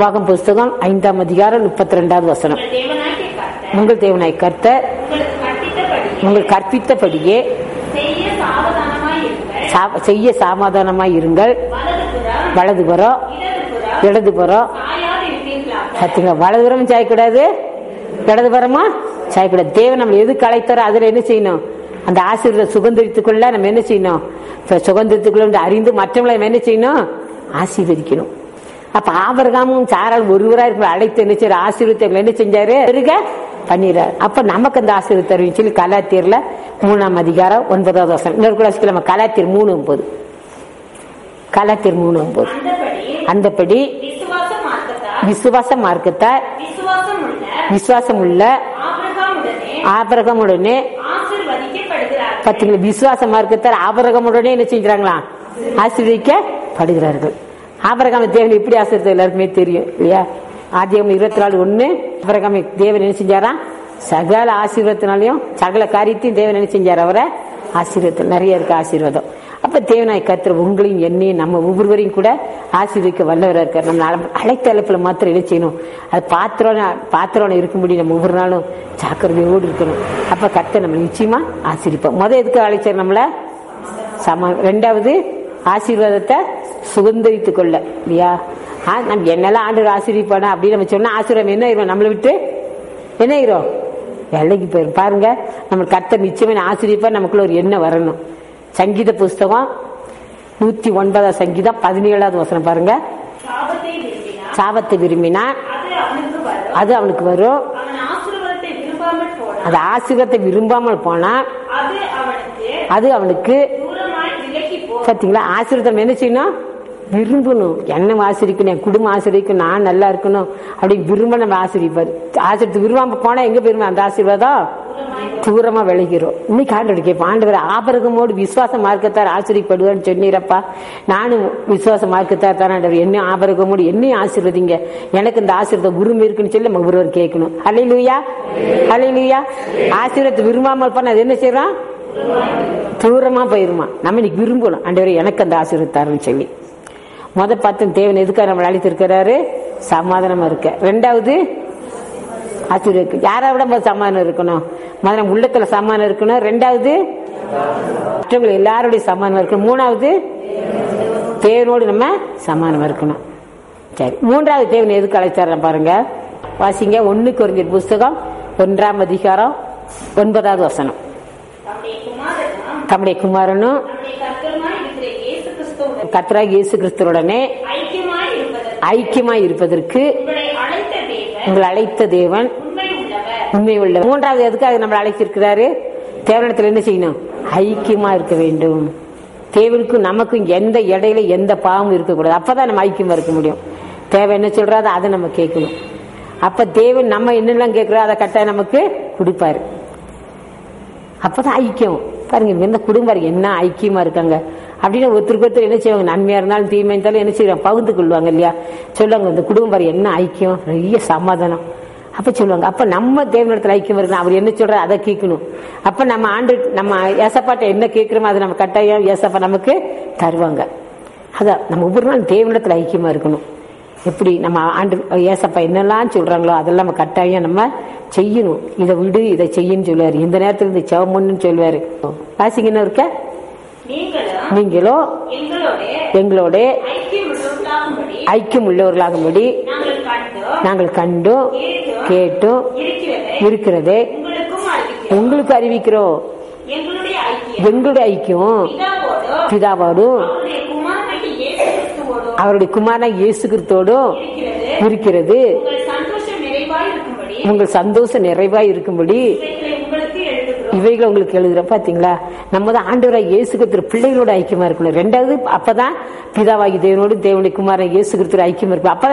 பாகம் புஸ்தகம் ஐந்தாம் அதிகாரம் முப்பத்தி ரெண்டாவது வசனம் உங்கள் தேவனாகிய கர்த்தர் உங்கள் தேவனாய் கர்த்தர் உங்களுக்கு கற்பித்தபடியே உங்கள் கற்பித்தபடியே செய்ய சாவதானமாய் இருங்கள் சா- செய்ய சமாதானமாய் இருங்கள் வலதுபுறம் வலதுபுறம் இடதுபுறம் இடதுபுறம் சாயாது இருப்பீர்களாக பார்த்தீங்களா வலதுபுறம் சாயக்கூடாது இடதுபுறமா சாயக்கூடாது தேவன் நம்ம எதுக்கு அழைத்தாரோ அதுல என்ன செய்யணும் அந்த ஆசீர்வாத சுதந்திரத்துக்குள்ள நம்ம என்ன செய்யணும் இப்ப சுதந்திரத்துக்குள்ள வந்து அறிந்து மற்றவங்களை நம்ம என்ன செய்யணும் ஆசீர்வதிக்கணும் அப்ப ஆபரகாமும் சாரால் ஒருவரா இருக்கிற அழைத்து என்ன செய்யற ஆசீர்வத்தை என்ன செஞ்சாரு இருக்க பண்ணிடுறாரு அப்ப நமக்கு அந்த ஆசீர்வாத தருவின்னு சொல்லி கலாத்தியர்ல மூணாம் அதிகாரம் ஒன்பதாவது வருஷம் இன்னொரு கிளாஸ்க்கு நம்ம கலாத்தியர் மூணு ஒன்பது கலாத்தியர் மூணு ஒன்பது அந்தபடி அந்தபடி விசுவாச மார்க்கத்தால் விசுவாச மார்க்கத்தார் விசுவாசம் உள்ள விசுவாசம் உள்ள ஆபிரகாமுடனே ஆபரகமுடனே ஆசீர்வதிக்கப்படுகிறார்கள் பத்தீங்களா விசுவாச மார்க்கத்தார் ஆபரகமுடனே என்ன செஞ்சாங்களா ஆசீர்வதிக்கப்படுகிறார்கள் ஆபரகாம தேவன் எப்படி ஆசீர்வதித்தார் எல்லாருக்குமே தெரியும் இல்லையா ஆதியம் இருபத்தி நாலு ஒண்ணு ஆபரகாம தேவன் என்ன செஞ்சாரா சகல ஆசீர்வாதத்தினாலையும் சகல காரியத்தையும் தேவன் என்ன செஞ்சார் அவரை ஆசீர்வாதம் நிறைய இருக்கு ஆசீர்வாதம் அப்ப தேவனாய் கத்திர உங்களையும் என்னையும் நம்ம ஒவ்வொருவரையும் கூட ஆசீர்வதிக்க வல்லவராக இருக்கார் நம்ம அழ- அழைத்த அழைப்புல மாத்திரம் என்ன செய்யணும் அது பாத்திரம் பாத்திரம் இருக்கும்படி நம்ம ஒவ்வொரு நாளும் ஜாக்கிரதையோடு இருக்கணும் அப்ப கர்த்தர் நம்ம நிச்சயமா ஆசீர்விப்போம் முத எதுக்கு அழைச்சார் நம்மள சம ரெண்டாவது ஆசீர்வாதத்தை சுதந்திரித்துக் கொள்ள இல்லையா ஆ, நம்ம என்னெல்லாம் ஆண்டு ஆசீர்விப்பானா அப்படின்னு நம்ம சொன்னா ஆசீர்வாதம் என்ன ஆயிரும் நம்மளை விட்டு என்ன ஆயிரும் வேலைக்கு போயிரும் பாருங்க நம்ம கர்த்தர் நிச்சயமா ஆசிரியப்பா நமக்குள்ள ஒரு எண்ணம் வரணும் சங்கீத புஸ்தகம் நூத்தி ஒன்பதாம் சங்கீதம் பதினேழாவது வசனம் பாருங்க சாபத்தை விரும்பினார் சாபத்தை விரும்பினா அது அவனுக்கு வரும் அது அவனுக்கு வரும் அவன் ஆசீர்வாதத்தை விரும்பாமல் போனான் அது ஆசீர்வாதத்தை விரும்பாமல் போனா அது அவனுக்கு அது அவனுக்கு தூரமாய் விலகி போ பாத்தீங்களா ஆசீர்வாதம் என்ன செய்யணும் விரும்பணும் என்ன ஆசிரிக்கணும் என் குடும்பம் ஆசிரியக்கும் நான் நல்லா இருக்கணும் அப்படி விரும்ப நம்ம ஆசிரிப்பாரு ஆசிரியத்து விரும்பாம போனா எங்க போயிருமா அந்த ஆசீர்வாதம் தூரமா விளைகிறோம் இன்னைக்கு ஆண்டோட கேட்போம் ஆண்டவர் ஆபரகமோடு விசுவாச மார்க்கத்தார் ஆசிரியப்படுவார்னு சொன்னீரப்பா நானும் விசுவாச மார்க்கத்தார் தான் ஆண்டவர் என்ன ஆபரகமோடு என்னையும் ஆசீர்வதிங்க எனக்கு இந்த ஆசீர்வாதம் உரிமை இருக்குன்னு சொல்லி நம்ம ஒருவர் கேட்கணும் அலையிலுயா அலையிலுயா ஆசீர்வாதத்தை விரும்பாமல் போனா அது என்ன செய்யறோம் தூரமா போயிருமா நம்ம இன்னைக்கு விரும்பணும் ஆண்டவரே எனக்கு அந்த ஆசீர்வத்தாருன்னு சொல்லி முத பார்த்து தேவன் எதுக்காக நம்மளை அழைத்திருக்கிறாரு சமாதானமா இருக்க ரெண்டாவது ஆசீர்வதிக்கு யாரை விட முதல்ல சமாதானம் இருக்கணும் முதல்ல நம்ம உள்ளத்துல சமாதானம் இருக்கணும் ரெண்டாவது மற்றவங்க எல்லாருடைய சமாதானம் இருக்கணும் மூணாவது தேவனோடு நம்ம சமாதானமா இருக்கணும் சரி மூன்றாவது தேவன் எதுக்கு அழைச்சாரு பாருங்க வாசிங்க ஒண்ணு குறைஞ்ச புஸ்தகம் ஒன்றாம் அதிகாரம் ஒன்பதாவது வசனம் தம்முடைய குமாரனும் தம்முடைய குமாரனும் நம்முடைய கர்த்தருமாய் இருக்கிற இயேசு கிறிஸ்துவுடன் கத்ரா இயேசு கிறிஸ்துவுடனே ஐக்கியமாய் இருப்பதற்கு ஐக்கியமாய் இருப்பதற்கு உங்களை அழைத்த தேவன் உங்களை அழைத்த தேவன் உண்மை உள்ளவர் உண்மை உள்ள மூன்றாவது எதுக்காக நம்மளை அழைச்சிருக்கிறாரு தேவனத்தில் என்ன செய்யணும் ஐக்கியமா இருக்க வேண்டும் தேவனுக்கும் நமக்கும் எந்த இடையில எந்த பாவமும் இருக்கக்கூடாது அப்பதான் நம்ம ஐக்கியமா இருக்க முடியும் தேவை என்ன சொல்றாதோ அதை நம்ம கேட்கணும் அப்ப தேவன் நம்ம என்னெல்லாம் கேட்கிறோம் அதை கட்டாயம் நமக்கு கொடுப்பாரு அப்பதான் ஐக்கியம் பாருங்க எந்த குடும்பம் என்ன ஐக்கியமா இருக்காங்க அப்படின்னு ஒருத்தருக்கு ஒருத்தர் என்ன செய்வாங்க நன்மையா இருந்தாலும் தீமை இருந்தாலும் என்ன செய்வாங்க பகிர்ந்து கொள்வாங்க இல்லையா சொல்லுவாங்க இந்த குடும்பம் பாரு என்ன ஐக்கியம் நிறைய சமாதானம் அப்ப சொல்லுவாங்க அப்ப நம்ம தேவனிடத்துல ஐக்கியம் இருக்கணும் அவர் என்ன சொல்ற அதை கேட்கணும் அப்ப நம்ம ஆண்டு நம்ம ஏசப்பாட்ட என்ன கேட்கிறோமோ அதை நம்ம கட்டாயம் ஏசப்பா நமக்கு தருவாங்க அதான் நம்ம ஒவ்வொரு நாள் தேவனிடத்துல ஐக்கியமா இருக்கணும் எப்படி நம்ம ஆண்டு ஏசப்பா என்னெல்லாம் சொல்றாங்களோ அதெல்லாம் நம்ம கட்டாயம் நம்ம செய்யணும் இதை விடு இதை செய்யன்னு சொல்லுவாரு இந்த நேரத்துல இந்த செவமுன்னு சொல்லுவாரு வாசிங்கன்னு இருக்க நீங்களும் நீங்களோ எங்களோட எங்களோட ஐக்கியம் உள்ளவர்களாகும்படி ஐக்கியம் உள்ளவர்களாகும்படி நாங்கள் கண்டோம் நாங்கள் கண்டும் கேட்டோம் கேட்டும் இருக்கிறதை இருக்கிறதே உங்களுக்கும் அறிவிக்கிறோம் உங்களுக்கு அறிவிக்கிறோம் எங்களுடைய ஐக்கியம் எங்களுடைய ஐக்கியம் பிதாவோடும் பிதாவோடும் அவருடைய குமாரனாகிய இயேசு கிறிஸ்துவோடும் அவருடைய குமாரனா இயேசு கிறிஸ்தோடும் இருக்கிறது இருக்கிறது உங்கள் சந்தோஷம் நிறைவாய் இருக்கும்படி உங்கள் சந்தோஷம் நிறைவாய் இருக்கும்படி இவைகளை உங்களுக்கு எழுதுகிறோம் இவைகளை உங்களுக்கு எழுதுறோம் பாத்தீங்களா நம்ம தான் ஆண்டவராக இயேசு கிறிஸ்து பிள்ளைகளோட ஐக்கியமா இருக்கணும் ரெண்டாவது அப்பதான் பிதாவாகி தேவனோடு தேவனுடைய குமாரன் இயேசு கிறிஸ்து ஐக்கியமா இருக்கும் அப்பதான்